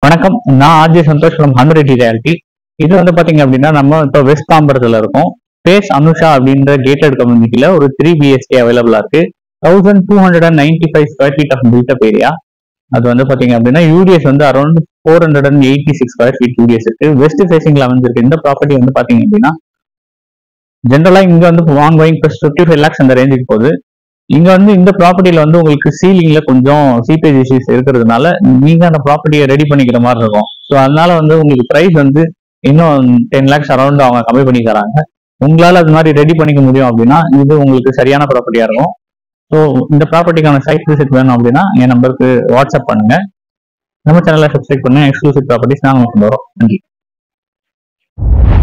வணக்கம் நான் RJ Santhosh from hundred reality இது வந்து பாத்தீங்க அப்படின்னா நம்ம இப்போ வெஸ்ட் தாம்பரத்துல இருக்கோம் பேஸ் அனுஷா அப்படின்ற கேட்டட் கம்யூனிட்டியில ஒரு த்ரீ பிஎஸ்கே அவைலபிளா இருக்கு thousand two hundred and ninety five square feet of builtup area அது வந்து பாத்தீங்க அப்படின்னா யூடிஎஸ் வந்து around four hundred and eighty six square feet UDS இருக்கு வெஸ்ட் ஃபேசிங்ல அமைஞ்சிருக்கு இந்த ப்ராப்பர்ட்டி வந்து பாத்தீங்க அப்படின்னா ஜென்ரலா இங்க வந்து வான் going plus fifty five lakhs அந்த ரேஞ்சுக்கு போகுது இங்க வந்து இந்த ப்ராப்பர்ட்டியில வந்து உங்களுக்கு சீலிங்ல கொஞ்சம் சீப்பேஜ் இஷ்யூஸ் இருக்கிறதுனால நீங்க அந்த ப்ராப்பர்ட்டியை ரெடி பண்ணிக்கிற மாதிரி இருக்கும் ஸோ அதனால வந்து உங்களுக்கு பிரைஸ் வந்து இன்னும் டென் லேக்ஸ் அரௌண்ட் அவங்க கம்மி பண்ணி தராங்க உங்களால அது மாதிரி ரெடி பண்ணிக்க முடியும் அப்படின்னா இது உங்களுக்கு சரியான ப்ராப்பர்ட்டியா இருக்கும் ஸோ இந்த ப்ராப்பர்ட்டிக்கான சைட் விசிட் வேணும் அப்படின்னா என் நம்பருக்கு வாட்ஸ்அப் பண்ணுங்க நம்ம சேனலை சப்ஸ்கிரைப் பண்ணுங்க எக்ஸ்க்ளூசிவ் ப்ராப்பர்ட்டிஸ் நாங்கள் கொண்டு வரோம் நன்றி